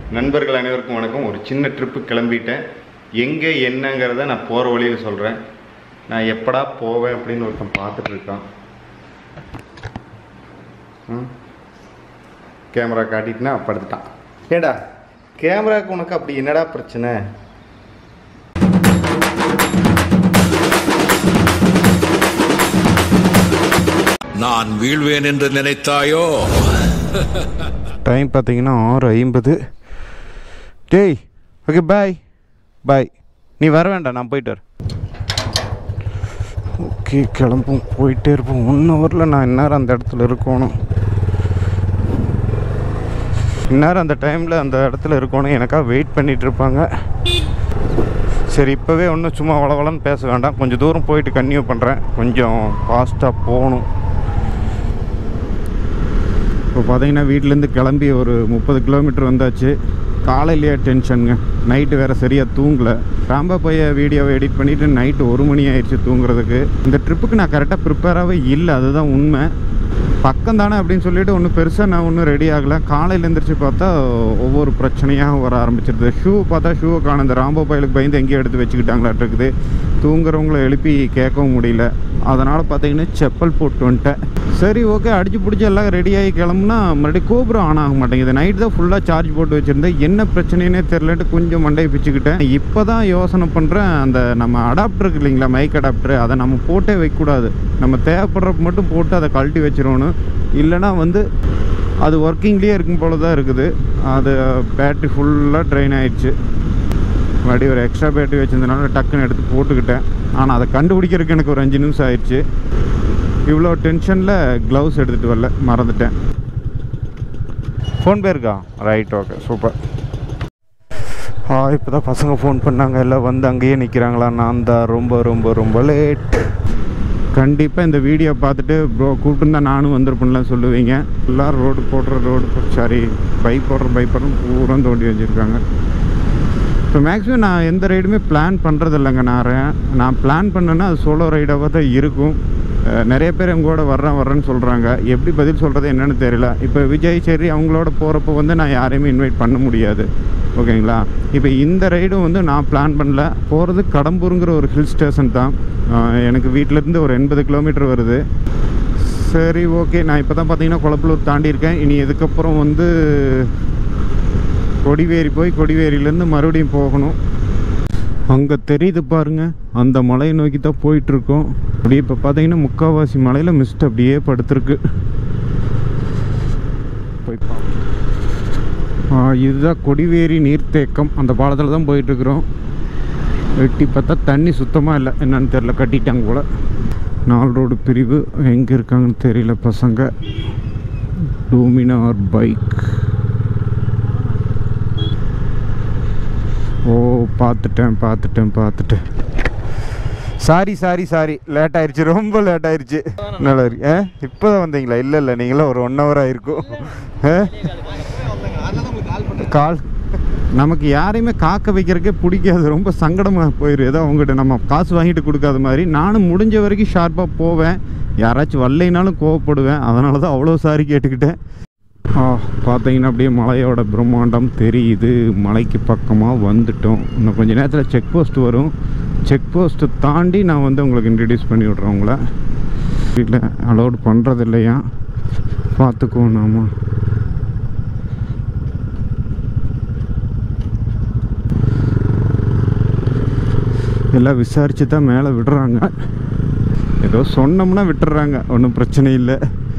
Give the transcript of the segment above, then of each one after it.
நண்பர்கள் அனைவருக்கும் வணக்கம் ஒரு சின்ன ட்ரிப்பு கிளம்பிட்டேன் எங்கே என்னங்கிறத நான் போகிற வழியில் சொல்கிறேன் நான் எப்படா போவேன் அப்படின்னு ஒருத்தன் பார்த்துட்டு இருக்கான் ம் கேமரா காட்டிட்டுனா படுத்துட்டான் ஏடா கேமராவுக்கு உனக்கு அப்படி என்னடா பிரச்சனை நான் வீழ்வேன் என்று நினைத்தாயோ டைம் பார்த்தீங்கன்னா ஆறு ஐம்பது டேய் ஓகே பாய் பாய் நீ வர வேண்டாம் நான் போயிட்டு வரேன் ஓகே கிளம்பும் போயிட்டே இருப்போம் ஒன் ஹவரில் நான் இந்நேரம் அந்த இடத்துல இருக்கணும் இந்நேரம் அந்த டைமில் அந்த இடத்துல இருக்கணும் எனக்காக வெயிட் பண்ணிட்டு இருப்பாங்க சரி இப்போவே ஒன்றும் சும்மா வளவளன்னு பேச வேண்டாம் கொஞ்சம் தூரம் போயிட்டு கன்டினியூ பண்ணுறேன் கொஞ்சம் ஃபாஸ்ட்டாக போகணும் இப்போ பார்த்தீங்கன்னா வீட்டிலேருந்து கிளம்பி ஒரு முப்பது கிலோமீட்டர் வந்தாச்சு காலையிலேயே டென்ஷனுங்க நைட்டு வேறு சரியாக தூங்கலை ராம்பா பைய வீடியோவை எடிட் பண்ணிவிட்டு நைட்டு ஒரு மணி ஆயிடுச்சு தூங்குறதுக்கு இந்த ட்ரிப்புக்கு நான் கரெக்டாக ப்ரிப்பேராகவே இல்லை அதுதான் உண்மை பக்கம் தானே அப்படின்னு சொல்லிட்டு ஒன்றும் பெருசாக நான் ஒன்றும் ரெடி ஆகலை காலையில் எழுந்திரிச்சு பார்த்தா ஒவ்வொரு பிரச்சனையாக வர ஆரம்பிச்சிருது ஷூ பார்த்தா ஷூவை காணும் இந்த ராம்போ பயலுக்கு பயந்து எங்கேயோ எடுத்து வச்சுக்கிட்டாங்களாட்டு இருக்குது தூங்குறவங்கள எழுப்பி கேட்கவும் முடியல அதனால் பார்த்தீங்கன்னா செப்பல் போட்டு வந்துட்டேன் சரி ஓகே அடிச்சு பிடிச்சி எல்லாம் ரெடியாகி கிளம்புனா மறுபடியும் கோபுரம் ஆன் ஆக மாட்டேங்குது நைட் தான் ஃபுல்லாக சார்ஜ் போட்டு வச்சுருந்தேன் என்ன பிரச்சனைனே தெரிலன்ட்டு கொஞ்சம் மண்டையை பிச்சுக்கிட்டேன் இப்போ தான் யோசனை பண்ணுறேன் அந்த நம்ம அடாப்டர் இருக்கு இல்லைங்களா மைக் அடாப்டர் அதை நம்ம போட்டே வைக்கக்கூடாது நம்ம தேவைப்படுறப்ப மட்டும் போட்டு அதை கழட்டி வச்சிடணும் இல்லைனா வந்து அது ஒர்க்கிங்லேயே இருக்கும் போல தான் இருக்குது அது பேட்ரி ஃபுல்லாக ட்ரெயின் ஆயிடுச்சு மறுபடியும் ஒரு எக்ஸ்ட்ரா பேட்டரி வச்சிருந்தனால டக்குன்னு எடுத்து போட்டுக்கிட்டேன் ஆனால் அதை கண்டுபிடிக்கிறதுக்கு எனக்கு ஒரு அஞ்சு நிமிஷம் ஆயிடுச்சு இவ்வளோ டென்ஷனில் க்ளவுஸ் எடுத்துகிட்டு வரல மறந்துட்டேன் ஃபோன் பேருக்கா ரைட் ஓகே சூப்பர் ஆ இப்போ தான் பசங்க ஃபோன் பண்ணாங்க எல்லாம் வந்து அங்கேயே நிற்கிறாங்களா நான் தான் ரொம்ப ரொம்ப ரொம்ப லேட் கண்டிப்பாக இந்த வீடியோ பார்த்துட்டு ப்ரோ கூப்பிட்டுருந்தா நானும் வந்திருப்பேன்லாம் சொல்லுவீங்க எல்லோரும் ரோடு போடுற ரோடு சாரி பைக் போடுற பைக் போடுற பூரா தோண்டி வச்சுருக்காங்க இப்போ மேக்ஸிமம் நான் எந்த ரைடுமே பிளான் பண்ணுறது இல்லைங்க நான் ரே- நான் பிளான் பண்ணேன்னா அது சோலோ ரைடாக தான் இருக்கும் அஹ் நிறைய பேர் எங்களோட வர்றேன் வர்றேன்னு சொல்கிறாங்க எப்படி பதில் சொல்கிறது என்னன்னு தெரியல இப்போ விஜய் சரி அவங்களோட போகிறப்போ வந்து நான் யாரையுமே இன்வைட் பண்ண முடியாது ஓகேங்களா இப்போ இந்த ரைடும் வந்து நான் பிளான் பண்ணல போகிறது கடம்பூருங்கிற ஒரு ஹில் ஸ்டேஷன் தான் அஹ் எனக்கு வீட்டிலேருந்து ஒரு எண்பது கிலோமீட்டர் வருது சரி ஓகே நான் இப்போ தான் பார்த்தீங்கன்னா குளப்பலூர் தாண்டி இருக்கேன் இனி இதுக்கப்புறம் வந்து கொடிவேரி போய் கொடிவேரியிலேருந்து மறுபடியும் போகணும் அங்கே தெரியுது பாருங்க அந்த மலையை நோக்கி தான் போயிட்டுருக்கோம் அப்படியே இப்போ பார்த்தீங்கன்னா முக்கால்வாசி மலையில் மிஸ்ட் அப்படியே படுத்துருக்கு போய் பார்ப்போம். ஆ, இதுதான் கொடிவேரி நீர்த்தேக்கம் அந்த பாலத்தில் தான் போயிட்டுருக்குறோம் வெட்டி பார்த்தா தண்ணி சுத்தமாக இல்லை என்னன்னு தெரில கட்டிட்டாங்க போல் நாலு ரோடு பிரிவு எங்கே இருக்காங்கன்னு தெரியல பசங்க டூமினார் பைக் ஓ பார்த்துட்டேன் பார்த்துட்டேன் பார்த்துட்டேன் சாரி சாரி சாரி லேட் ஆயிருச்சு ரொம்ப லேட் ஆயிருச்சு நல்லா இருக்கு ஆ இப்போ தான் வந்தீங்களா இல்லை இல்லை நீங்களாம் ஒரு ஒன் ஹவர் ஆயிருக்கும் ஆ? கால் நமக்கு யாரையுமே காக்க வைக்கிறதுக்கே பிடிக்காது ரொம்ப சங்கடமாக போயிடும் ஏதோ அவங்ககிட்ட நம்ம காசு வாங்கிட்டு கொடுக்காத மாதிரி நானும் முடிஞ்ச வரைக்கும் ஷார்ப்பாக போவேன் யாராச்சும் வரலைனாலும் கோவப்படுவேன் அதனால தான் அவ்வளோ சாரி கேட்டுக்கிட்டேன் ஆ பார்த்தீங்கன்னா அப்படியே மலையோட பிரம்மாண்டம் தெரியுது மலைக்கு பக்கமாக வந்துட்டோம் இன்னும் கொஞ்சம் நேரத்தில் செக் போஸ்ட் வரும் செக் போஸ்ட்டு தாண்டி நான் வந்து உங்களுக்கு இன்ட்ரடியூஸ் பண்ணி விட்றேன் உங்களை வீட்டில் அலோட் பண்ணுறது இல்லையா பார்த்துக்குவோம் நாம எல்லாம் விசாரித்து தான் மேலே விடுறாங்க ஏதோ சொன்னோம்னா விட்டுறாங்க ஒன்றும் பிரச்சனை இல்லை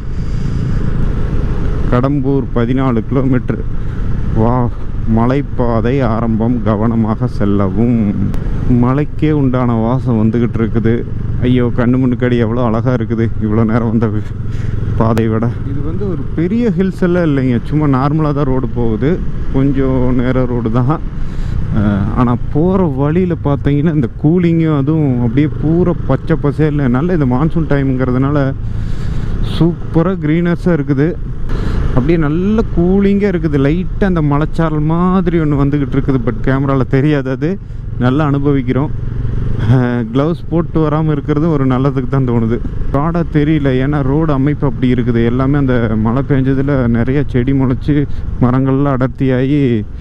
கடம்பூர் பதினாலு கிலோமீட்டர் வா மலைப்பாதை ஆரம்பம் கவனமாக செல்லவும் மலைக்கே உண்டான வாசம் வந்துக்கிட்டு இருக்குது ஐயோ கண்ணு முன்னுக்கடி எவ்வளோ அழகாக இருக்குது இவ்வளோ நேரம் வந்த வி- பாதை விட இது வந்து ஒரு பெரிய ஹில்ஸ் எல்லாம் இல்லைங்க சும்மா நார்மலாக தான் ரோடு போகுது கொஞ்சம் நேர ரோடு தான் ஆனால் போகிற வழியில் பார்த்தீங்கன்னா இந்த கூலிங்கும் அதுவும் அப்படியே பூரா பச்சை பசேல்னு நல்ல இந்த மான்சூன் டைமுங்கிறதுனால சூப்பராக க்ரீனர்ஸாக இருக்குது அப்படியே நல்ல கூலிங்காக இருக்குது லைட்டாக அந்த மலைச்சாரல் மாதிரி ஒன்று வந்துக்கிட்டு இருக்குது பட் கேமராவில் தெரியாது அது நல்லா அனுபவிக்கிறோம் க்ளவுஸ் போட்டு வராமல் இருக்கிறது ஒரு நல்லதுக்கு தான் தோணுது ரோடாக தெரியல ஏன்னா ரோடு அமைப்பு அப்படி இருக்குது எல்லாமே அந்த மழை பெஞ்சதில் நிறைய செடி முளைச்சி மரங்கள்லாம் அடர்த்தியாகி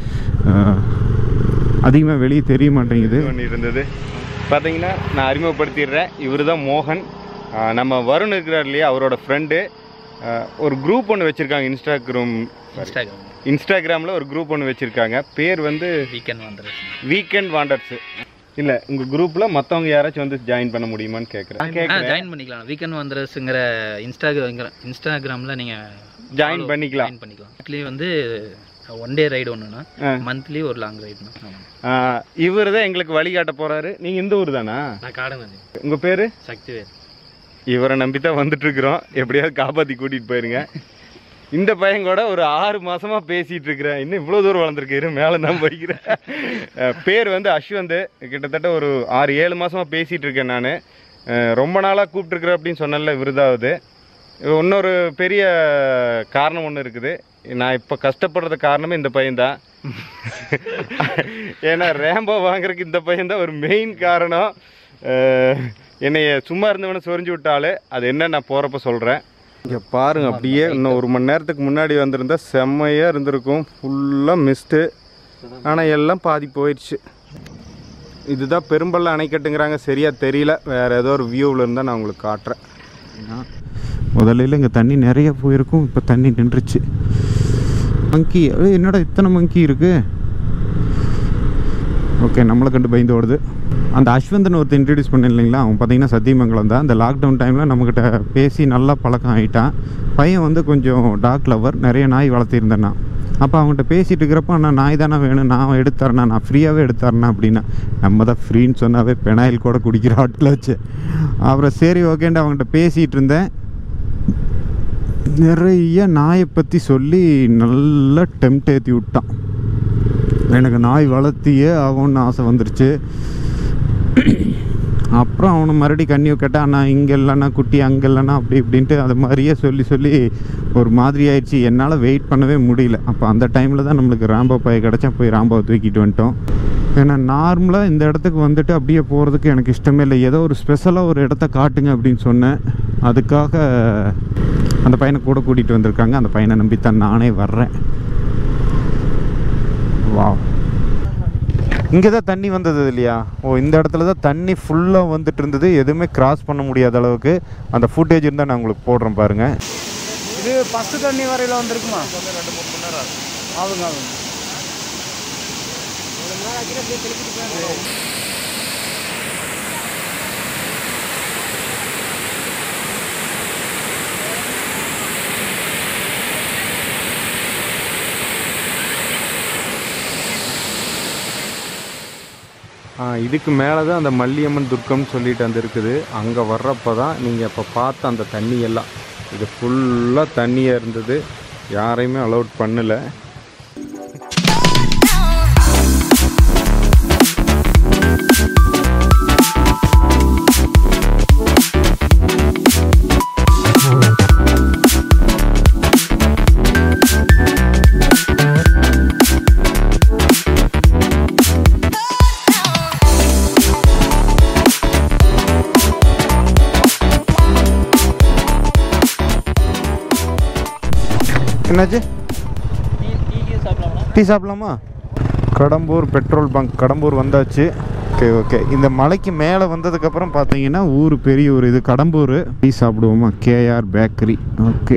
அதிகமாக வெளியே தெரிய மாட்டேங்குது ஒன்று இருந்தது பார்த்தீங்கன்னா நான் அறிமுகப்படுத்திடுறேன் இவர் தான் மோகன் ஆஹ் நம்ம வருண் இருக்கிறார் இல்லையா அவரோட ஃப்ரெண்டு ஒரு குரூப் ஒன்று வச்சுருக்காங்க இன்ஸ்டாகிராம் இன்ஸ்டாகிராம் இன்ஸ்டாகிராமில் ஒரு குரூப் ஒன்று வச்சுருக்காங்க பேர் வந்து வீக்கெண்ட் வந்துடுறது வீக்கெண்ட் வாண்டர்ஸ் இல்லை உங்கள் குரூப்பில் மற்றவங்க யாராச்சும் வந்து ஜாயின் பண்ண முடியுமான்னு கேட்குறேன் ஆ கேட்குறேன் ஜாயின் பண்ணிக்கலாம் வீக்கெண்ட் வந்துடுறதுங்கிற இன்ஸ்டாகிராம் இன்ஸ்டாகிராமில் நீங்கள் ஜாயின் பண்ணிக்கலாம் ஜாயின் பண்ணிக்கலாம் வீக்லி வந்து ஒன் டே ரைடு ஒன்றுனா ஆ. மந்த்லி ஒரு லாங் ரைடுனா ஆமாம் இவர் தான் எங்களுக்கு வழிகாட்ட போகிறாரு நீங்கள் இந்த ஊர் தானா நான் காடன் உங்கள் பேர் சக்திவேல் இவரை நம்பி தான் வந்துட்டு இருக்கிறோம் எப்படியாவது காப்பாற்றி கூட்டிகிட்டு போயிருங்க இந்த பையன் கூட ஒரு ஆறு மாசமா பேசிட்டு இருக்கிறேன் இன்னும் இவ்வளோ தூரம் வளர்ந்துருக்காரு மேலே தான் போய்க்கிறேன் அஹ் பேர் வந்து அஸ்வந்த் கிட்டத்தட்ட ஒரு ஆறு ஏழு மாசமா பேசிட்டு இருக்கேன் நான் ரொம்ப நாளாக கூப்பிட்டுருக்குறேன் அப்படின்னு சொன்னல விருதாவது இன்னொரு பெரிய காரணம் ஒன்று இருக்குது நான் இப்போ கஷ்டப்படுறது காரணமே இந்த பையன்தான் ஏன்னா ரேம்போ வாங்குறதுக்கு இந்த பையன் தான் ஒரு மெயின் காரணம் அஹ் என்னைய சும்மா இருந்தவனை சொரிஞ்சு விட்டாலே அது என்ன நான் போகிறப்ப சொல்கிறேன் இங்கே பாருங்க அப்படியே இன்னும் ஒரு மணி நேரத்துக்கு முன்னாடி வந்திருந்தா செம்மையாக இருந்திருக்கும் ஃபுல்லாக மிஸ்ட்டு ஆனால் எல்லாம் பாதி போயிடுச்சு இதுதான் பெரும்பள்ள அணைக்கட்டுங்கிறாங்க சரியாக தெரியல வேறு ஏதோ ஒரு வியூவில் இருந்தால் நான் உங்களுக்கு காட்டுறேன் முதல்ல இங்கே தண்ணி நிறைய போயிருக்கும் இப்போ தண்ணி நின்றுச்சு மங்கி ஏய், என்னடா இத்தனை மங்கி இருக்கு ஓகே நம்மளை கண்டு பயந்து ஓடுது அந்த அஸ்வந்தன் ஒருத்தர் இன்ட்ரடியூஸ் பண்ண இல்லைங்களா அவன் பார்த்தீங்கன்னா சத்தியமங்கலம் தான் அந்த லாக்டவுன் டைமில் நம்மக்கிட்ட பேசி நல்லா பழக்கம் ஆகிட்டான் பையன் வந்து கொஞ்சம் டாக் லவர் நிறைய நாய் வளர்த்திருந்தேன் நான் அப்போ அவங்ககிட்ட பேசிகிட்டு இருக்கிறப்ப நான் நாய் தானே வேணும் நான் எடுத்துறேண்ணா நான் ஃப்ரீயாகவே எடுத்துறேண்ணா அப்படின்னா நம்ம தான் ஃப்ரீன்னு சொன்னாவே பெனாயில் கூட குடிக்கிற ஆட்டில் வச்சு அப்புறம் சரி ஓகேன்ட்டு அவங்ககிட்ட பேசிகிட்டு இருந்தேன் நிறைய நாயை பற்றி சொல்லி நல்லா டெம்ட் ஏற்றி விட்டான் எனக்கு நாய் வளர்த்தியே ஆகும்னு ஆசை வந்துருச்சு அப்புறம் அவனை மறுபடியும் கண்ணி கேட்டால் அண்ணா இங்கே இல்லைண்ணா குட்டி அங்கே இல்லைண்ணா அப்படி இப்படின்ட்டு அது மாதிரியே சொல்லி சொல்லி ஒரு மாதிரி ஆயிடுச்சு என்னால் வெயிட் பண்ணவே முடியல அப்போ அந்த டைமில் தான் நம்மளுக்கு ராம்போ பாய் கிடச்சா போய் ராம்பாவை தூக்கிட்டு வந்துட்டோம் ஏன்னா நார்மலாக இந்த இடத்துக்கு வந்துட்டு அப்படியே போகிறதுக்கு எனக்கு இஷ்டமே இல்லை ஏதோ ஒரு ஸ்பெஷலாக ஒரு இடத்த காட்டுங்க அப்படின்னு சொன்னேன் அதுக்காக அந்த பையனை கூட கூட்டிகிட்டு வந்திருக்காங்க அந்த பையனை நம்பித்தான் நானே வர்றேன் வாவ் இங்கே தான் தண்ணி வந்தது இல்லையா ஓ இந்த இடத்துல தான் தண்ணி ஃபுல்லாக வந்துட்டு இருந்தது எதுவுமே கிராஸ் பண்ண முடியாத அளவுக்கு அந்த ஃபுட்டேஜ் இருந்தால் நான் உங்களுக்கு போடுறேன் பாருங்கள் இது ஃபஸ்ட்டு தண்ணி வரையில் வந்திருக்குமா ரெண்டு மூணு மணி நேரம் ஆகுங்க ஆகுங்க ஆ, இதுக்கு மேலே தான் அந்த மல்லியம்மன் துர்க்கம்னு சொல்லிட்டு அந்த இருக்குது அங்கே வர்றப்போ தான் நீங்கள் இப்போ பார்த்த அந்த தண்ணி எல்லாம் இது ஃபுல்லாக தண்ணியாக இருந்தது யாரையுமே அலௌட் பண்ணல என்னாச்சு டீ சாப்பிடலாமா கடம்பூர் பெட்ரோல் பங்க் கடம்பூர் வந்தாச்சு ஓகே ஓகே இந்த மலைக்கு மேலே வந்ததுக்கப்புறம் பார்த்தீங்கன்னா ஊர் பெரிய ஊர் இது கடம்பூர் டீ சாப்பிடுவோமா கேஆர் பேக்கரி ஓகே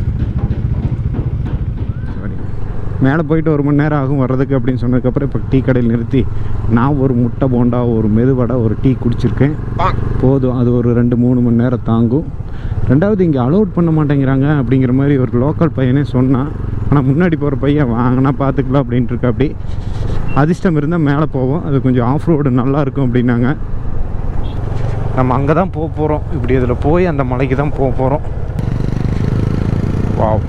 மேலே போயிட்டு ஒரு மணி நேரம் ஆகும் வர்றதுக்கு அப்படின்னு சொன்னதுக்கப்புறம் இப்போ டீ கடையில் நிறுத்தி நான் ஒரு முட்டை போண்டா ஒரு மெதுவடை ஒரு டீ குடிச்சிருக்கேன் போதும் அது ஒரு ரெண்டு மூணு மணி நேரம் தாங்கும் ரெண்டாவது இங்கே அலோட் பண்ண மாட்டேங்கிறாங்க அப்படிங்கிற மாதிரி ஒரு லோக்கல் பையனே சொன்னான் ஆனால் முன்னாடி போகிற பையன் வாங்கினா பார்த்துக்கலாம் அப்படின்ட்டு இருக்கா அப்படி அதிர்ஷ்டம் இருந்தால் மேலே போவோம் அது கொஞ்சம் ஆஃப் ரோடு நல்லா இருக்கும் அப்படின்னாங்க நம்ம அங்கே தான் போக போகிறோம் இப்படி இதில் போய் அந்த மலைக்கு தான் போக போகிறோம் வாவ்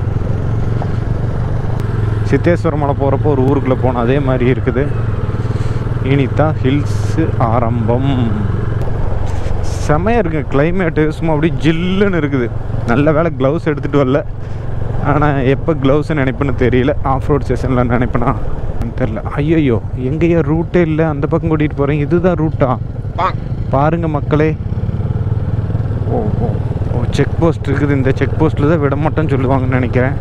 சித்தேஸ்வர மலை போகிறப்போ ஒரு ஊருக்குள்ளே போனோம் அதே மாதிரி இருக்குது இனிதான் ஹில்ஸு ஆரம்பம் செமையாக இருக்குங்க கிளைமேட்டு சும்மா அப்படியே ஜில்லுன்னு இருக்குது நல்ல வேலை க்ளவுஸ் எடுத்துகிட்டு வரல ஆனால் எப்போ க்ளவுஸ் நினைப்பேன்னு தெரியல ஆஃப் ரோட் செஷனில் நினைப்பேனா தெரில ஐயோ எங்கேயோ ரூட்டே இல்லை அந்த பக்கம் கூட்டிகிட்டு போகிறேன் இதுதான் ரூட்டா பாருங்க மக்களே ஓ ஓ ஓ செக் போஸ்ட் இருக்குது இந்த செக் போஸ்ட்டில் தான் விட மாட்டேன்னு சொல்லுவாங்கன்னு நினைக்கிறேன்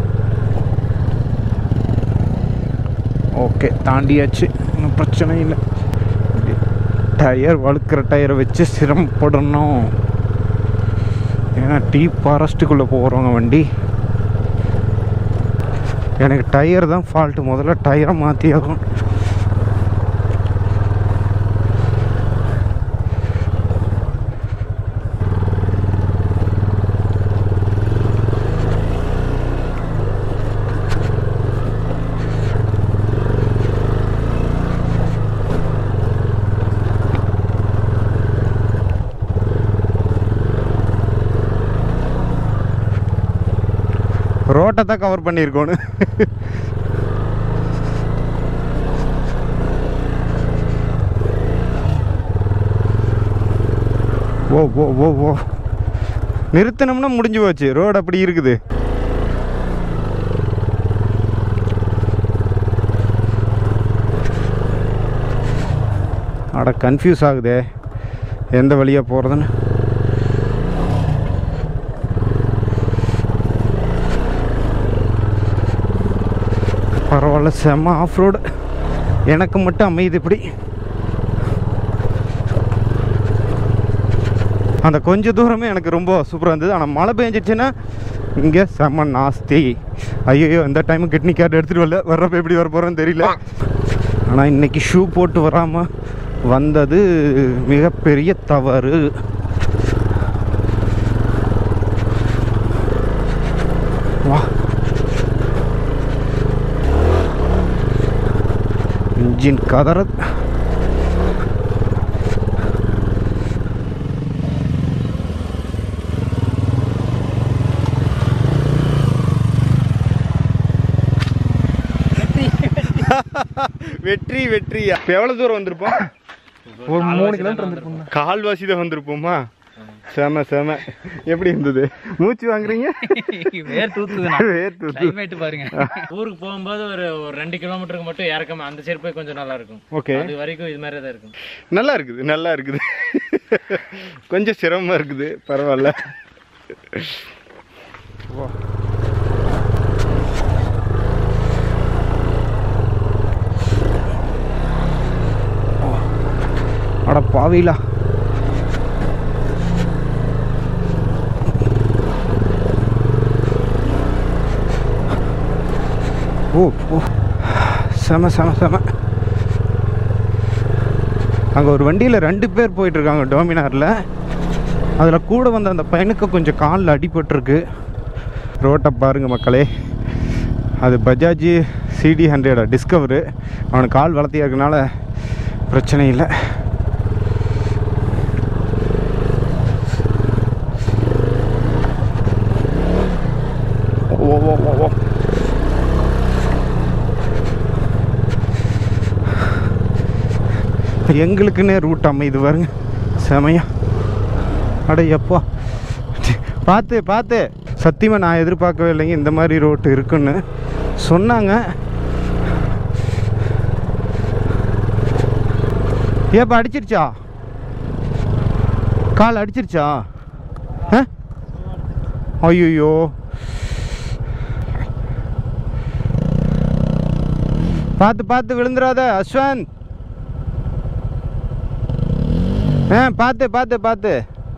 ஓகே தாண்டியாச்சு ஒன்றும் பிரச்சனை இல்லை டயர் வழுக்கிற டயரை வச்சு சிரமப்படணும் ஏன்னா டீப் ஃபாரஸ்ட்டுக்குள்ளே போகிறவங்க வண்டி எனக்கு டயர் தான் ஃபால்ட்டு முதல்ல டயரை மாற்றி ஆகும் ரோட்டை தான் கவர் பண்ணியிருக்கோன்னு ஓ ஓ ஓ ஓ நிறுத்தினோம்னா முடிஞ்சு போச்சு ரோடு அப்படி இருக்குது அட கன்ஃபியூஸ் ஆகுதே எந்த வழியாக போகிறதுன்னு பரவாயில்ல செம்ம ஆஃப் ரோடு எனக்கு மட்டும் அமையுது இப்படி அந்த கொஞ்ச தூரமே எனக்கு ரொம்ப சூப்பராக இருந்தது ஆனால் மழை பெஞ்சிச்சுன்னா இங்கே செம்ம நாஸ்தி ஐயோ இந்த டைமு கிட்னி கார்டு எடுத்துகிட்டு வரல வர்றப்ப எப்படி வர போகிறோன்னு தெரியல ஆனால் இன்னைக்கு ஷூ போட்டு வராமல் வந்தது மிகப்பெரிய தவறு வா இன்ஜின் கதறது வெற்றி வெற்றியா இப்போ எவ்வளோ தூரம் வந்திருப்போம் ஒரு மூணு கிலோமீட்டர் வந்துருக்கும் கால்வாசி தான் வந்திருப்போமா செம செம எப்படி இருந்தது மூச்சு வாங்குறீங்க வேர் தூத்துதுண்ணா வேர் தூத்து. கிளைமேட் பாருங்க ஊருக்கு போகும்போது ஒரு ஒரு ரெண்டு கிலோமீட்டருக்கு மட்டும் இறக்கமா அந்த சைடு போய் கொஞ்சம் நல்லா இருக்கும் ஓகே அது வரைக்கும் இது மாதிரி தான் இருக்கும் நல்லா இருக்குது நல்லா இருக்குது கொஞ்சம் சிரமமாக இருக்குது பரவாயில்ல வா. அட பாவிலா ஓ ஓ செம செம செம அங்கே ஒரு வண்டியில் ரெண்டு பேர் போயிட்டுருக்காங்க டோமினாரில் அதில் கூட வந்த அந்த பையனுக்கு கொஞ்சம் காலில் அடிபட்டிருக்கு ரோட்டை பாருங்க மக்களே அது பஜாஜ் சிடி ஹண்ட்ரடா டிஸ்கவரு அவனுக்கு கால் வளர்த்தியா இருக்கனால பிரச்சனை இல்லை ஓ ஓ ஓ ஓ எங்களுக்குன்னே ரூட் அமையுது பாருங்க செமையா அட எப்பா பார்த்து பார்த்து சத்தியமாக நான் எதிர்பார்க்கவே இல்லைங்க இந்த மாதிரி ரோட்டு இருக்குன்னு சொன்னாங்க ஏப்பா அடிச்சிருச்சா கால் அடிச்சிருச்சா ஐயோ பார்த்து பார்த்து விழுந்துடாத அஸ்வந்த் ஆ பார்த்து பார்த்து பார்த்து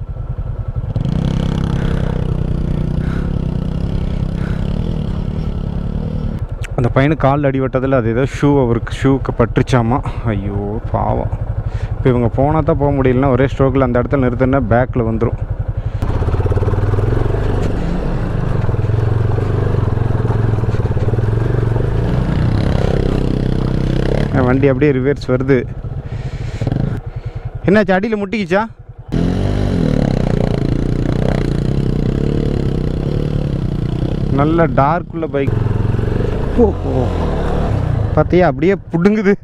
அந்த பையனுக்கு கால் அடிபட்டதில் அது ஏதோ ஷூ அவருக்கு ஷூக்கு பட்டுருச்சாமா ஐயோ பாவம் இப்போ இவங்க போனால் தான் போக முடியலன்னா ஒரே ஸ்ட்ரோக்கில் அந்த இடத்துல நிறுத்தினா பேக்கில் வந்துடும் வண்டி அப்படியே ரிவர்ஸ் வருது என்னாச்சு அடியில் முட்டிக்கிச்சா நல்ல டார்க்குள்ள பைக் ஓ ஓ பார்த்தியா அப்படியே புடுங்குது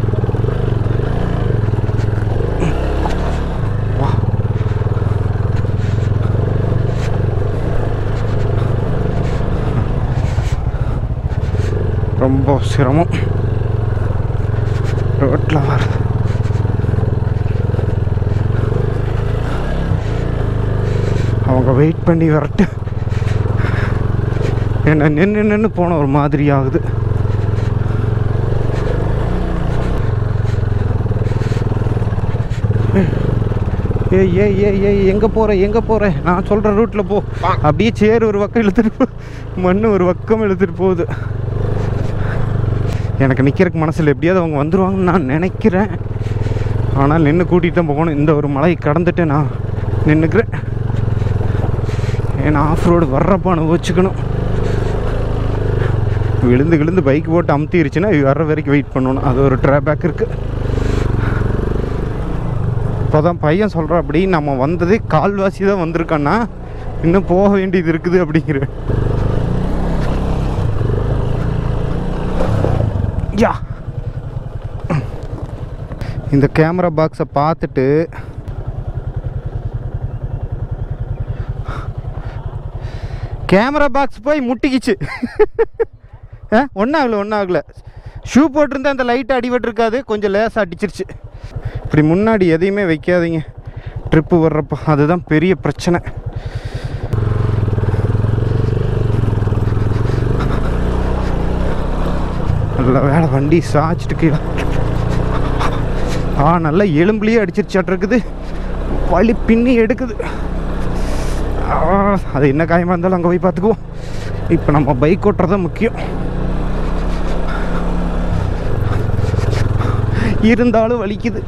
வா. ரொம்ப சிரமம் ரோட்டில் வர அவங்க வெயிட் பண்ணி வரட்டு என்ன நின்று நின்று போன ஒரு மாதிரி ஆகுது ஏய் ஏய் ஏய் ஏய் எங்கே போகிற எங்கே போகிற நான் சொல்கிற ரூட்டில் போ அப்படியே சேர் ஒரு பக்கம் இழுத்துட்டு போ மண் ஒரு பக்கம் இழுத்துட்டு போகுது எனக்கு நிற்கிறதுக்கு மனசில் எப்படியாவது அவங்க வந்துடுவாங்கன்னு நான் நினைக்கிறேன் ஆனால் நின்று கூட்டிகிட்டு தான் போகணும் இந்த ஒரு மலையை கடந்துட்டு நான் நின்றுக்கிறேன் ஏன்னா ஆஃப் ரோடு வர்றப்போ அனுபவிச்சுக்கணும் விழுந்து விழுந்து பைக் போட்டு அமுத்திருச்சுன்னா இது வர்ற வரைக்கும் வெயிட் பண்ணணும் அது ஒரு ட்ராபேக் இருக்குது இப்போ தான் பையன் சொல்கிறான் அப்படி நம்ம வந்ததே கால்வாசி தான் வந்திருக்கோன்னா இன்னும் போக வேண்டியது இருக்குது அப்படிங்கிற யா இந்த கேமரா பாக்ஸை பார்த்துட்டு கேமரா பாக்ஸ் போய் முட்டிக்கிச்சு ஆ ஒன்றும் ஆகலை ஒன்றும் ஆகலை ஷூ போட்டிருந்தா அந்த லைட் அடிபட்டிருக்காது கொஞ்சம் லேசாக அடிச்சிருச்சு இப்படி முன்னாடி எதையுமே வைக்காதீங்க ட்ரிப்பு வர்றப்போ அதுதான் பெரிய பிரச்சனை நல்ல வேலை வண்டி சாய்ச்சிட்டு கீழே ஆ நல்லா எலும்புலேயே அடிச்சிருச்சாட்டு இருக்குது வலி பின்னி எடுக்குது ஆ, அது என்ன காயமாக இருந்தாலும் அங்கே போய் பார்த்துக்குவோம் இப்போ நம்ம பைக் ஓட்டுறது தான் முக்கியம் இருந்தாலும் வலிக்குது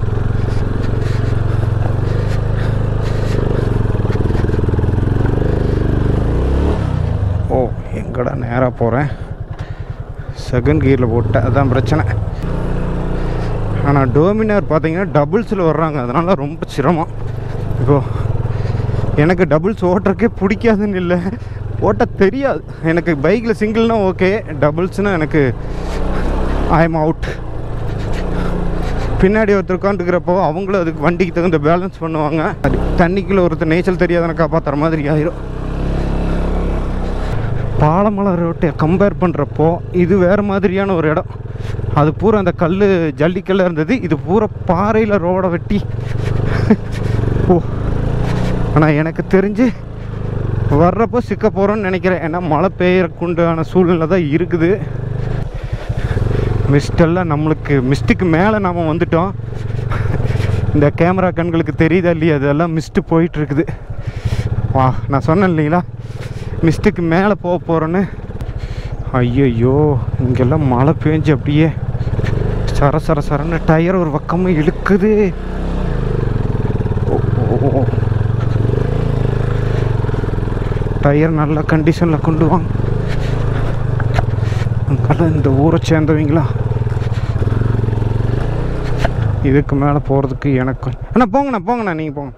ஓ எங்கடா நேராக போகிறேன் செகண்ட் கியரில் போட்டேன் அதுதான் பிரச்சனை ஆனால் டோமினார் பார்த்தீங்கன்னா டபுள்ஸில் வர்றாங்க அதனால ரொம்ப சிரமம் இப்போ எனக்கு டபுள்ஸ் ஓட்டுறக்கே பிடிக்காதுன்னு இல்லை ஓட்ட தெரியாது எனக்கு பைக்கில் சிங்கிள்னா ஓகே டபுள்ஸ்னால் எனக்கு ஐ எம் அவுட் பின்னாடி ஒருத்தர் உட்காந்துக்கிறப்போ அவங்களும் அதுக்கு வண்டிக்கு தகுந்த பேலன்ஸ் பண்ணுவாங்க அது தண்ணிக்குள்ளே ஒருத்தர் நீச்சல் தெரியாதன காப்பாற்றுற மாதிரி ஆயிரும் பாலமலை ரோட்டை கம்பேர் பண்ணுறப்போ இது வேறு மாதிரியான ஒரு இடம் அது பூரா அந்த கல் ஜல்லிக்கல்ல இருந்தது இது பூரா பாறையில் ரோடை வெட்டி ஓ ஆனால் எனக்கு தெரிஞ்சு வர்றப்போ சிக்க போகிறோன்னு நினைக்கிறேன் ஏன்னா மழை பெய்யறக்குண்டான சூழ்நிலை தான் இருக்குது மிஸ்டெல்லாம் நம்மளுக்கு மிஸ்ட்டுக்கு மேலே நாம் வந்துட்டோம் இந்த கேமரா கண்களுக்கு தெரியுதா இல்லையா அதெல்லாம் மிஸ்ட்டு போயிட்டுருக்குது வா நான் சொன்னேன் இல்லைங்களா மிஸ்ட்டுக்கு மேலே போக போகிறோன்னு ஐயையோ இங்கெல்லாம் மழை பேஞ்சு அப்படியே சர சர சரன்னு டயர் ஒரு பக்கமாக இழுக்குது ஓ, ஓ, ஓ. டயர் நல்ல கண்டிஷனில் கொண்டு வாங்க அங்கெல்லாம் இந்த ஊரை சேர்ந்தவங்களா இதுக்கு மேலே போகிறதுக்கு எனக்கு அண்ணா போங்கண்ணா போங்கண்ணா நீங்கள் போங்க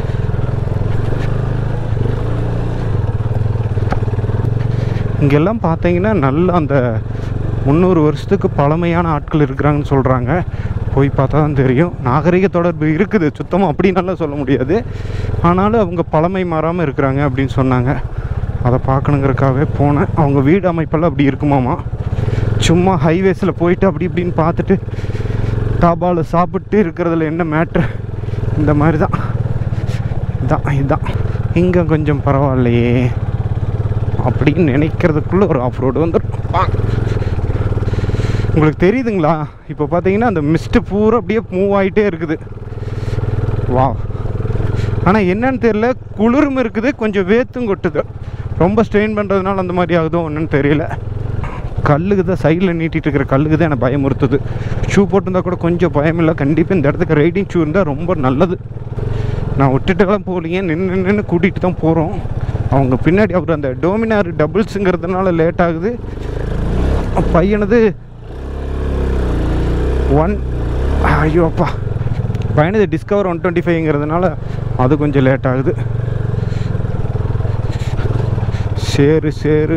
இங்கெல்லாம் பார்த்தீங்கன்னா நல்ல அந்த முந்நூறு வருஷத்துக்கு பழமையான ஆட்கள் இருக்கிறாங்கன்னு சொல்கிறாங்க போய் பார்த்தா தான் தெரியும் நாகரிக தொடர்பு இருக்குது சுத்தமாக அப்படி நல்லா சொல்ல முடியாது ஆனாலும் அவங்க பழமை மாறாமல் இருக்கிறாங்க அப்படின்னு சொன்னாங்க அதை பார்க்கணுங்கிறக்காகவே போனேன் அவங்க வீடு அமைப்பெல்லாம் அப்படி இருக்குமாமா சும்மா ஹைவேஸில் போயிட்டு அப்படி இப்படின்னு பார்த்துட்டு தாபாவில் சாப்பிட்டு இருக்கிறதுல என்ன மேட்ரு இந்த மாதிரி தான் இதான் இதுதான் இங்கே கொஞ்சம் பரவாயில்லையே அப்படின்னு நினைக்கிறதுக்குள்ள ஒரு ஆஃப் ரோடு வந்துடும் உங்களுக்கு தெரியுதுங்களா இப்போ பார்த்தீங்கன்னா அந்த மிஸ்ட்டு பூரா அப்படியே மூவ் ஆகிட்டே இருக்குது வா ஆனால் என்னன்னு தெரியல குளிரும் இருக்குது கொஞ்சம் வேத்தும் கொட்டுது ரொம்ப ஸ்ட்ரெயின் பண்ணுறதுனால அந்த மாதிரி ஆகுதோ ஒன்றுன்னு தெரியல கல்லுக்கு தான் சைடில் நீட்டிட்டு இருக்கிற கல்லுக்கு தான் எனக்கு பயமுறுத்துது ஷூ போட்டிருந்தா கூட கொஞ்சம் பயம் இல்லை கண்டிப்பாக இந்த இடத்துக்கு ரைடிங் ஷூ இருந்தால் ரொம்ப நல்லது நான் விட்டுட்டுலாம் போகலீங்க நின்று நின்று கூட்டிகிட்டு தான் போகிறோம் அவங்க பின்னாடி அவர் அந்த டோமினார் டபுள்ஸுங்கிறதுனால லேட் ஆகுது பையனது ஒன் ஐயோப்பா பையனது டிஸ்கவர் ஒன் டுவெண்ட்டி ஃபைவ்ங்கிறதுனால அது கொஞ்சம் லேட் ஆகுது சேரு சேரு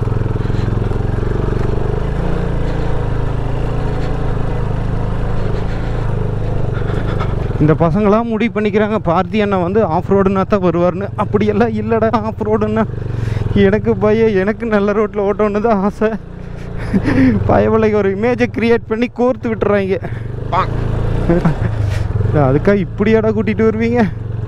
இந்த பசங்களாம் முடிவு பண்ணிக்கிறாங்க பார்த்தி அண்ணன் வந்து ஆஃப் ரோடுனா தான் வருவார்னு அப்படியெல்லாம் இல்லைடா ஆஃப் ரோடுன்னா எனக்கு பய எனக்கு நல்ல ரோட்டில் ஓட்டணுன்னு தான் ஆசை பயவலைக்கு ஒரு இமேஜை கிரியேட் பண்ணி கோர்த்து விட்டுறாங்க அதுக்காக இப்படி இடம் கூட்டிகிட்டு வருவீங்க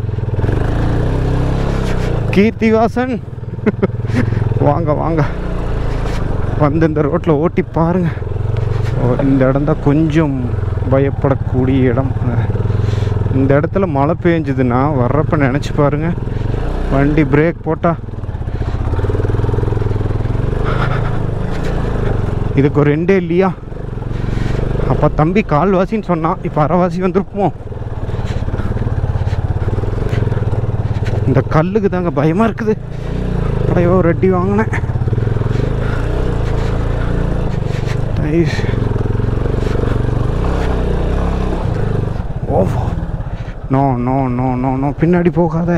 கீர்த்திவாசன் வாங்க வாங்க வந்து இந்த ரோட்டில் ஓட்டி பாருங்க ஓ, இந்த இடம் தான் கொஞ்சம் பயப்படக்கூடிய இடம் இந்த இடத்துல மழை பெஞ்சுதுன்னா வர்றப்ப நினச்சி பாருங்க வண்டி பிரேக் போட்டா இதுக்கு ஒரு ரெண்டே இல்லையா அப்போ தம்பி கால்வாசின்னு சொன்னான் இப்போ அரைவாசி வந்திருப்போம் இந்த கல்லுக்கு தாங்க பயமாக இருக்குது அடையோ ரெட்டி வாங்கினேன் nice oh no no no no no பின்னாடி போகாத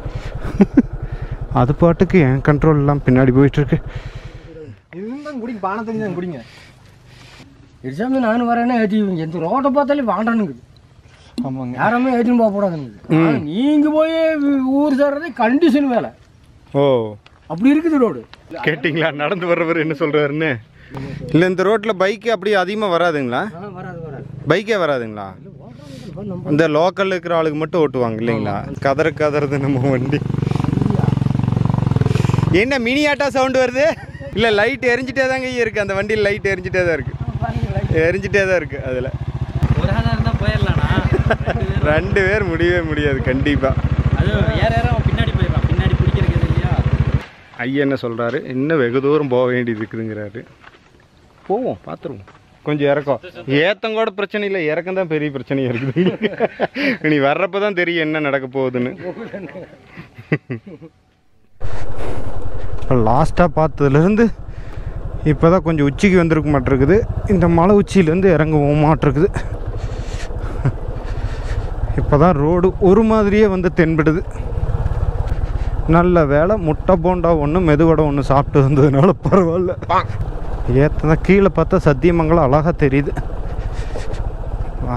அது பாட்டுக்கு என் கண்ட்ரோல் எல்லாம் பின்னாடி போயிட்டுருக்கு இதுதான் குடிங்க பானை தண்ணி தான் குடிங்க எரிசாமி நானும் வரேன்னா ஏற்றிக்குவீங்க இந்த ரோட்டை பார்த்தாலே வாண்டானுங்குது ஆமாங்க யாருமே ஏற்றின்னு போக கூடாதுங்க நீங்க போய் ஊர் சேர்றதே கண்டிஷன் வேலை ஓ அப்படி இருக்குது ரோடு கேட்டிங்களா நடந்து வர்றவர் என்ன சொல்றாருன்னு இல்லை இந்த ரோட்டில் பைக்கு அப்படியே அதிகமாக வராதுங்களா வராது வராது பைக்கே வராதுங்களா இந்த லோக்கல்ல இருக்கிற ஆளுக்கு மட்டும் ஓட்டுவாங்க இல்லைங்களா கதற கதறது நம்ம வண்டி என்ன மினி ஆட்டா சவுண்ட் வருது இல்லை லைட் எரிஞ்சிட்டே தாங்க இருக்கு அந்த வண்டியில் லைட் எரிஞ்சிட்டே தான் இருக்கு எரிஞ்சிட்டே தான் இருக்கு அதில் ஒரு ஆளா இருந்தா போயிடலாம்ண்ணா ரெண்டு பேர் முடியவே முடியாது கண்டிப்பாக அது ஏற ஏற அவன் பின்னாடி போயிடலாம் பின்னாடி பிடிக்கிறதுக்கு இல்லையா ஐயா என்ன சொல்கிறாரு இன்னும் வெகு தூரம் போக வேண்டியது இருக்குதுங்கிறாரு போவோம் பார்த்துருவோம் கொஞ்சம் இறக்கம் ஏத்தம் கூட பிரச்சனை இல்லை இறக்கம் தான் பெரிய பிரச்சனையாக இருக்குது நீ வர்றப்ப தான் தெரியும் என்ன நடக்க போகுதுன்னு லாஸ்ட்டாக பார்த்ததுலேருந்து இப்போ தான் கொஞ்சம் உச்சிக்கு வந்திருக்க மாட்டிருக்குது இந்த மலை உச்சியிலேருந்து இறங்குவோம் மாட்டிருக்குது இப்போ தான் ரோடு ஒரு மாதிரியே வந்து தென்படுது நல்ல வேலை முட்டை போண்டா ஒன்று மெதுவடை ஒன்று சாப்பிட்டு வந்ததுனால பரவாயில்ல ஏத்தனா கீழே பார்த்தா சத்தியமங்கலம் அழகாக தெரியுது வா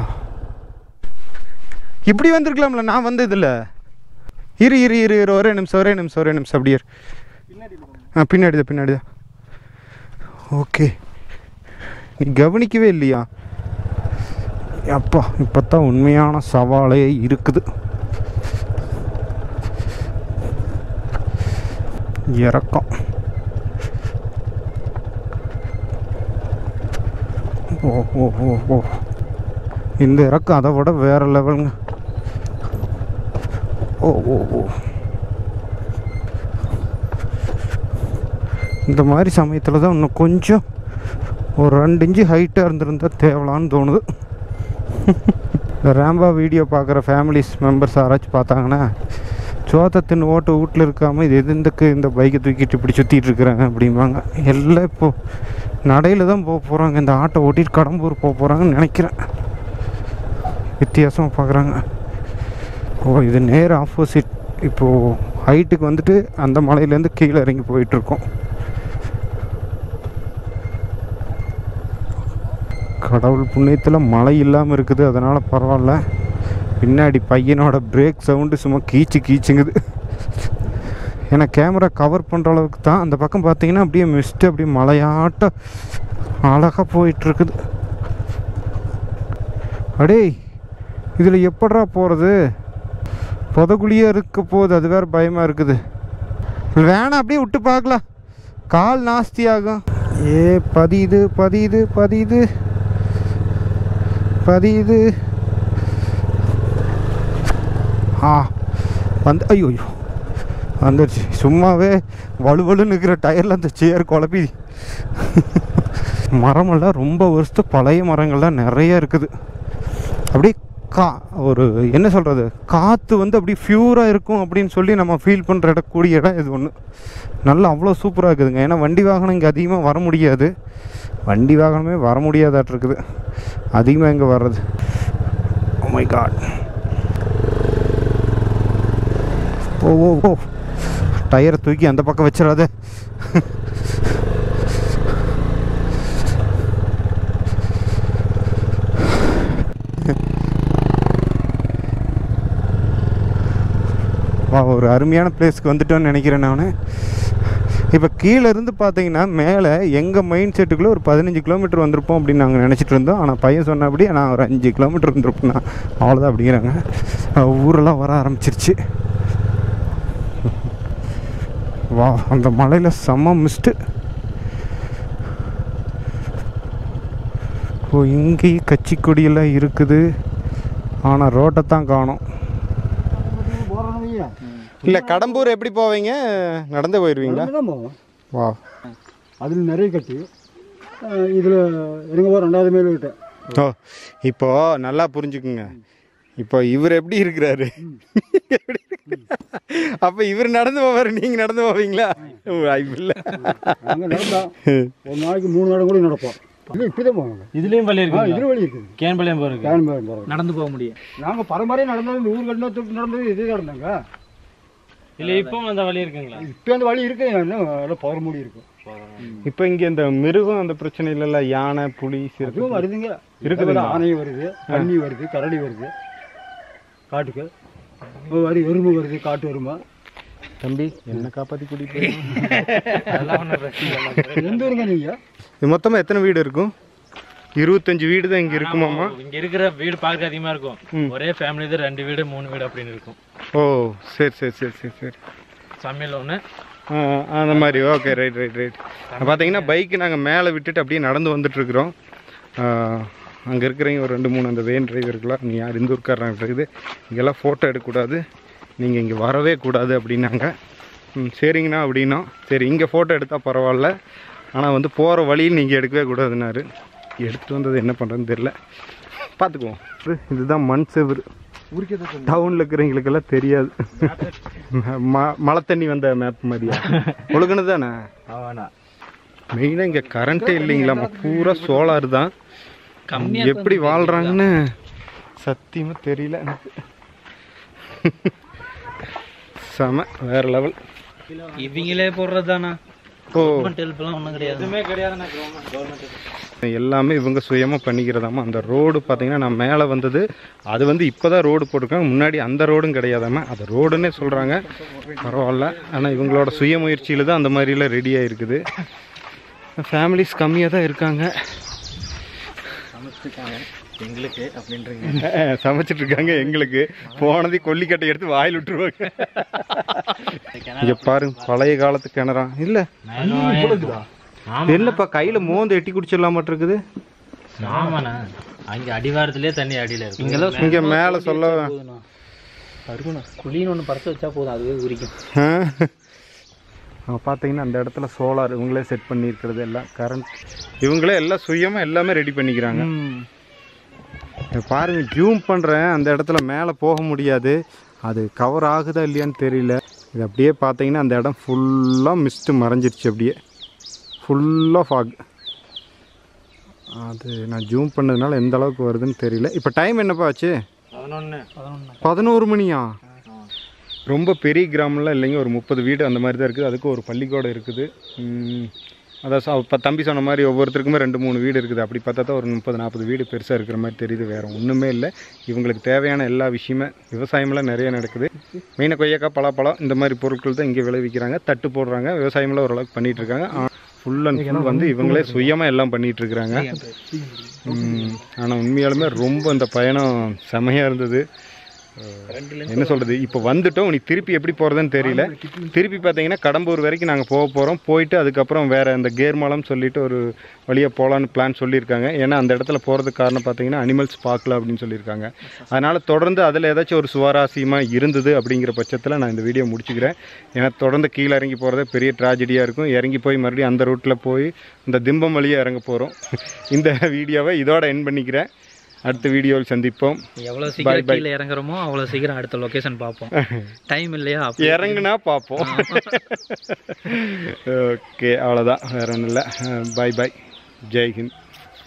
இப்படி வந்திருக்கலாம்ல நான் வந்து இதில் இரு இரு இரு இரு ஒரே நிமிஷம் ஒரே நிமிஷம் ஒரே நிமிஷம் அப்படியே இரு. ஆ பின்னாடி தான் பின்னாடி தான் ஓகே நீ கவனிக்கவே இல்லையா அப்பா இப்போ தான் உண்மையான சவாலே இருக்குது இறக்கம் ஓ ஓ ஓ ஓ இந்த இறக்கம் அதை விட வேற லெவலுங்க ஓ ஓ ஓ இந்த மாதிரி சமயத்தில் தான் இன்னும் கொஞ்சம் ஒரு ரெண்டு இன்ச்சு ஹைட்டாக இருந்திருந்தா தேவலான்னு தோணுது இந்த ரேம்பா வீடியோ பார்க்குற ஃபேமிலிஸ் மெம்பர்ஸ் யாராச்சும் பார்த்தாங்கன்னா சோத்தத்தின் ஓட்டு வீட்டில் இருக்காமல் இது எதுக்கு இந்த பைக்கை தூக்கிட்டு இப்படி சுற்றிட்டு இருக்கிறாங்க அப்படிம்பாங்க எல்லாம் இப்போது நடையில் தான் போக போகிறாங்க இந்த ஆட்டோ ஓட்டிட்டு கடம்பூர் போக போகிறாங்கன்னு நினைக்கிறேன் வித்தியாசமாக பார்க்குறாங்க ஓ இது நேர் ஆப்போசிட் இப்போது ஹைட்டுக்கு வந்துட்டு அந்த மலையிலேருந்து கீழே இறங்கி போயிட்டுருக்கோம் கடவுள் புண்ணியத்தில் மழை இல்லாமல் இருக்குது அதனால் பரவாயில்ல பின்னாடி பையனோட பிரேக் சவுண்டு சும்மா கீச்சு கீச்சுங்குது ஏன்னா கேமரா கவர் பண்ணுற அளவுக்கு தான் அந்த பக்கம் பார்த்தீங்கன்னா அப்படியே மிஸ்ட்டு அப்படியே மலையாட்டம் அழகாக போயிட்டுருக்குது அடே இதில் எப்படா போகிறது புதகுழியாக இருக்க போகுது அது வேறு பயமாக இருக்குது வேணாம் அப்படியே விட்டு பார்க்கலாம் கால் நாஸ்தி ஆகும் ஏ பதியுது பதியுது பதியுது பதியுது ஆ வந்து ஐயோ ஐயோ வந்துடுச்சு சும்மாவே வலுவலுன்னு இருக்கிற டயரில் அந்த சேர் குழப்பி மரமெல்லாம் ரொம்ப வருஷத்து பழைய மரங்கள்லாம் நிறைய இருக்குது அப்படியே கா ஒரு என்ன சொல்கிறது காற்று வந்து அப்படியே ஃப்யூராக இருக்கும் அப்படின்னு சொல்லி நம்ம ஃபீல் பண்ணுற இடம் கூடிய இடம் இது ஒன்று நல்லா அவ்வளோ சூப்பராக இருக்குதுங்க ஏன்னா வண்டி வாகனம் இங்கே அதிகமாக வர முடியாது வண்டி வாகனமே வர முடியாதாட்டு இருக்குது அதிகமாக இங்கே வர்றது ஓ மை காட் ஓ ஓ ஓ டயரை தூக்கி அந்த பக்கம் வச்சிடாத வா ஒரு அருமையான பிளேஸ்க்கு வந்துட்டோன்னு நினைக்கிறேன் நான் இப்போ கீழே இருந்து பார்த்தீங்கன்னா மேலே எங்கள் மைண்ட் செட்டுக்குள்ளே ஒரு பதினஞ்சு கிலோமீட்டர் வந்திருப்போம் அப்படின்னு நாங்கள் நினச்சிட்டு இருந்தோம் ஆனால் பையன் சொன்னபடி நான் ஒரு அஞ்சு கிலோமீட்டர் வந்திருப்பேன் அவ்வளோதான் அப்படிங்கிறாங்க அஹ் ஊரெல்லாம் வர ஆரம்பிச்சிருச்சு வா அந்த மலையில் செம்ம மிஸ்ட்டு ஓ இங்கேயும் கட்சி கொடியெல்லாம் இருக்குது ஆனால் ரோட்டை தான் காணோம் இல்லை கடம்பூர் எப்படி போவீங்க நடந்து போயிடுவீங்களா தான் போவோம் வா அதில் நிறைய கட்டி இதில் எனக்கு ஒரு ரெண்டாவது மேல் விட்டேன் ஓ இப்போ நல்லா புரிஞ்சுக்குங்க இப்போ இவர் எப்படி இருக்கிறாரு எப்படி அப்போ இவர் நடந்து போவார் நீங்கள் நடந்து போவீங்களா வாய்ப்பு இல்லை நாங்கள் நடந்தோம் ஒரு நாளைக்கு மூணு நாள் கூட நடப்போம் இல்லை இப்படி தான் போவாங்க இதுலயும் பள்ளி ஆ இருக்கு இதில் வழி இருக்குது கேன்பாளையம் போறதுக்கு கேன் போகிறோம் நடந்து போக முடியும் நாங்கள் பரம்பரையாக நடந்தது இந்த ஊர் கட்டின தொட்டு நடந்தது இதே நடந்தாங்க இல்ல இப்போ அந்த வழி இருக்குங்களா இப்போ அந்த வழி இருக்கு இன்னும் எல்லாம் பவர் மூடி இருக்கும் இப்போ இங்கே இந்த மிருகம் அந்த பிரச்சனை இல்லைல்ல யானை புலி சிறுத்தை அதுவும் வருதுங்க இருக்குதுங்களா? அதுல ஆனை வருது பன்னி வருது கரடி வருது காட்டுக்கு இப்போ வரி எறும்பு வருது காட்டு எறும்பா தம்பி என்ன காப்பாற்றி கூட்டிகிட்டு எந்த ஊருங்க நீங்கள் இது மொத்தமாக எத்தனை வீடு இருக்கும் இருபத்தஞ்சு வீடு தான் இங்கே இருக்குமாமா இங்க இருக்கிற வீடு பார்க்க அதிகமா இருக்கும் ஒரே ஃபேமிலி தான் ரெண்டு வீடு மூணு வீடு அப்படின்னு இருக்கும் ஓ சரி சரி சரி சரி சரி சமையல் ஒண்ணு ஆ, அந்த மாதிரி ஓகே ரைட் ரைட் ரைட் பார்த்தீங்கன்னா பைக்கு நாங்கள் மேலே விட்டுட்டு அப்படியே நடந்து வந்துட்டுருக்குறோம் அங்கே இருக்கிறவங்க ஒரு ரெண்டு மூணு அந்த வேன் டிரைவருக்குலாம் நீ யார் இந்த ஊருக்காரங்க இருக்குது இங்கெல்லாம் ஃபோட்டோ எடுக்கக்கூடாது நீங்கள் இங்கே வரவே கூடாது அப்படின்னாங்க ம், சரிங்கண்ணா அப்படின்னா சரி இங்கே ஃபோட்டோ எடுத்தால் பரவாயில்ல ஆனால் வந்து போகிற வழியில் நீங்கள் எடுக்கவே கூடாதுன்னாரு எடுத்துகிட்டு வந்தது என்ன பண்ணுறதுன்னு தெரில பார்த்துக்குவோம் இதுதான் மண் செவுரு டவுனில் இருக்கிறவங்களுக்கெல்லாம் தெரியாது ம- மழை தண்ணி வந்த மேப் மாதிரியா ஒழுகுனது தானே மெயினாக இங்கே கரண்ட்டே இல்லைங்களாம்மா பூரா சோலார் தான் எப்படி வாழ்கிறாங்கன்னு சத்தியமாக தெரியல எனக்கு செம வேற லெவல் இவங்களே போடுறது தானா ஓ ஹெல்ப்லாம் ஒன்றும் கிடையாது எதுவுமே கிடையாது எல்லாமே இவங்க சுயமாக பண்ணிக்கிறதாமா அந்த ரோடு பார்த்தீங்கன்னா நான் மேலே வந்தது அது வந்து இப்போ தான் ரோடு போட்டிருக்காங்க முன்னாடி அந்த ரோடும் கிடையாதாம்மா அது ரோடுன்னே சொல்கிறாங்க பரவாயில்ல ஆனால் இவங்களோட சுய முயற்சியில் தான் அந்த மாதிரிலாம் ரெடி ஆகிருக்குது ஃபேமிலிஸ் கம்மியாக தான் இருக்காங்க எங்களுக்கு அப்படின்றீங்க சமைச்சிட்டு இருக்காங்க எங்களுக்கு போனதை கொல்லிக்கட்டை எடுத்து வாயில் விட்டுருவாங்க இங்க பாருங்க பழைய காலத்து கிணறா இல்ல என்னப்பா கையில மோந்து எட்டி குடிச்சிடலாம் இருக்குது ஆமாண்ணா அங்க அடிவாரத்திலே தண்ணி அடியில இருக்கு இங்கெல்லாம் இங்க மேல சொல்ல குழின்னு ஒன்று பறக்க வச்சா போதும் அதுவே உரிக்கும் ஆ. அங்க பார்த்தீங்கன்னா அந்த இடத்துல சோலார் இவங்களே செட் பண்ணியிருக்கிறது எல்லாம் கரண்ட் இவங்களே எல்லாம் சுயமா எல்லாமே ரெடி பண்ணிக்கிறாங்க இங்க பாருங்க ஜூம் பண்ணுறேன் அந்த இடத்துல மேலே போக முடியாது அது கவர் ஆகுதா இல்லையான்னு தெரியல இது அப்படியே பார்த்தீங்கன்னா அந்த இடம் ஃபுல்லாக மிஸ்ட்டு மறைஞ்சிருச்சு அப்படியே ஃபுல்லாக ஃபாக் அது நான் ஜூம் பண்ணதுனால எந்த அளவுக்கு வருதுன்னு தெரியல இப்போ டைம் என்னப்பா ஆச்சு பதினொன்று பதினொன்று பதினோரு மணியா ரொம்ப பெரிய கிராமம்லாம் இல்லைங்க ஒரு முப்பது வீடு அந்த மாதிரி தான் இருக்குது அதுக்கு ஒரு பள்ளிக்கூடம் இருக்குது ம், அதான் ச- இப்போ தம்பி சொன்ன மாதிரி ஒவ்வொருத்தருக்குமே ரெண்டு மூணு வீடு இருக்குது அப்படி பார்த்தா தான் ஒரு முப்பது நாற்பது வீடு பெருசாக இருக்கிற மாதிரி தெரியுது வேறு ஒன்றுமே இல்லை இவங்களுக்கு தேவையான எல்லா விஷயமே விவசாயமெல்லாம் நிறைய நடக்குது மெயினாக கொய்யாக்காய் பலாப்பழம் இந்த மாதிரி பொருட்கள் தான் இங்கே விளைவிக்கிறாங்க தட்டு போடுறாங்க விவசாயமெல்லாம் ஓரளவுக்கு பண்ணிட்டு இருக்காங்க ஃபுல் அண்ட் ஃபுல் வந்து இவங்களே சுயமாக எல்லாம் பண்ணிட்டு இருக்கிறாங்க ஆனால் உண்மையாலுமே ரொம்ப இந்த பயணம் செமையாக இருந்தது என்ன சொல்றது இப்போ வந்துட்டோம் நீ திருப்பி எப்படி போறதுன்னு தெரியல திருப்பி பார்த்தீங்கன்னா கடம்பூர் வரைக்கும் நாங்கள் போக போகிறோம் போயிட்டு அதுக்கப்புறம் வேற அந்த கேர்மலம் சொல்லிட்டு ஒரு வழியாக போகலான்னு பிளான் சொல்லியிருக்காங்க ஏன்னா அந்த இடத்துல போகிறதுக்கு காரணம் பார்த்தீங்கன்னா அனிமல்ஸ் பார்க்கல அப்படின்னு சொல்லியிருக்காங்க அதனால தொடர்ந்து அதில் ஏதாச்சும் ஒரு சுவாரஸ்யமாக இருந்தது அப்படிங்கிற பட்சத்தில் நான் இந்த வீடியோ முடிச்சுக்கிறேன் ஏன்னா தொடர்ந்து கீழே இறங்கி போகிறதே பெரிய ட்ராஜடியாக இருக்கும் இறங்கி போய் மறுபடியும் அந்த ரூட்டில் போய் இந்த திம்பம் வழியாக இறங்க போகிறோம் இந்த வீடியோவை இதோட என் பண்ணிக்கிறேன் அடுத்த வீடியோவில் சந்திப்போம் எவ்வளோ Bye, சீக்கிரம் bye. கீழே இறங்குறோமோ அவ்வளோ சீக்கிரம் அடுத்த லொகேஷன் பார்ப்போம் டைம் இல்லையா இறங்குனா பார்ப்போம் ஓகே அவ்வளோதான் வேற ஒன்றும் இல்லை பாய் பாய் ஜெய் ஹிந்த்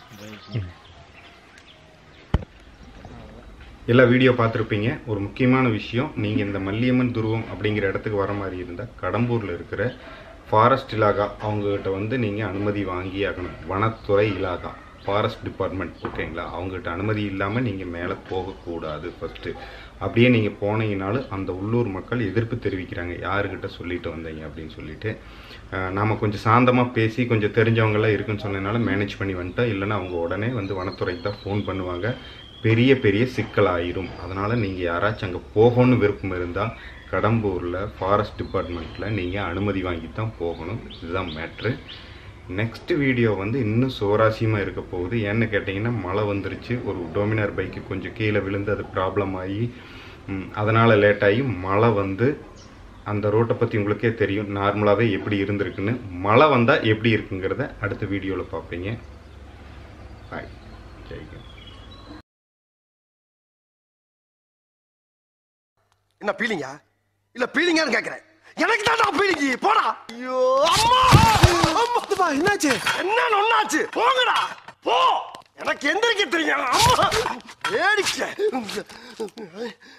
எல்லா வீடியோ பார்த்துருப்பீங்க ஒரு முக்கியமான விஷயம் நீங்கள் இந்த மல்லியம்மன் துருவம் அப்படிங்கிற இடத்துக்கு வர மாதிரி இருந்தால் கடம்பூரில் இருக்கிற ஃபாரஸ்ட் இலாகா அவங்ககிட்ட வந்து நீங்கள் அனுமதி வாங்கி ஆகணும் வனத்துறை இலாகா ஃபாரஸ்ட் டிபார்ட்மெண்ட் ஓகேங்களா அவங்ககிட்ட அனுமதி இல்லாமல் நீங்கள் மேலே போகக்கூடாது ஃபஸ்ட்டு அப்படியே நீங்கள் போனீங்கனாலும் அந்த உள்ளூர் மக்கள் எதிர்ப்பு தெரிவிக்கிறாங்க யாருக்கிட்ட சொல்லிட்டு வந்தீங்க அப்படின்னு சொல்லிட்டு நாம் கொஞ்சம் சாந்தமாக பேசி கொஞ்சம் தெரிஞ்சவங்களாம் இருக்குன்னு சொன்னதுனால மேனேஜ் பண்ணி வந்துட்டோம் இல்லைன்னா அவங்க உடனே வந்து வனத்துறைக்கு தான் ஃபோன் பண்ணுவாங்க பெரிய பெரிய சிக்கலாயிரும் அதனால் நீங்கள் யாராச்சும் அங்கே போகணும்னு விருப்பம் இருந்தால் கடம்பூரில் ஃபாரஸ்ட் டிபார்ட்மெண்ட்டில் நீங்கள் அனுமதி வாங்கி தான் போகணும் இதுதான் மேட்ரு நெக்ஸ்ட் வீடியோ வந்து இன்னும் சுவாரஸ்யமாக இருக்க போகுது ஏன்னு கேட்டிங்கன்னா மழை வந்துருச்சு ஒரு டோமினார் பைக்கு கொஞ்சம் கீழே விழுந்து அது ப்ராப்ளம் ஆகி அதனால் லேட் ஆகி மழை வந்து அந்த ரோட்டை பற்றி உங்களுக்கே தெரியும் நார்மலாகவே எப்படி இருந்திருக்குன்னு மழை வந்தால் எப்படி இருக்குங்கிறத அடுத்த வீடியோவில் பார்ப்பீங்க பாய் ஜெய்கன் என்ன பீலிங்கா இல்ல பீலிங்கான்னு கேக்குறேன் எனக்கு தான் பீலிங்கி போடா ஐயோ அம்மா அம்மா என்னாச்சு என்ன ஒண்ணாச்சு போங்கடா போ எனக்கு எந்திரிக்க தெரியும் அம்மா ஏடிக்க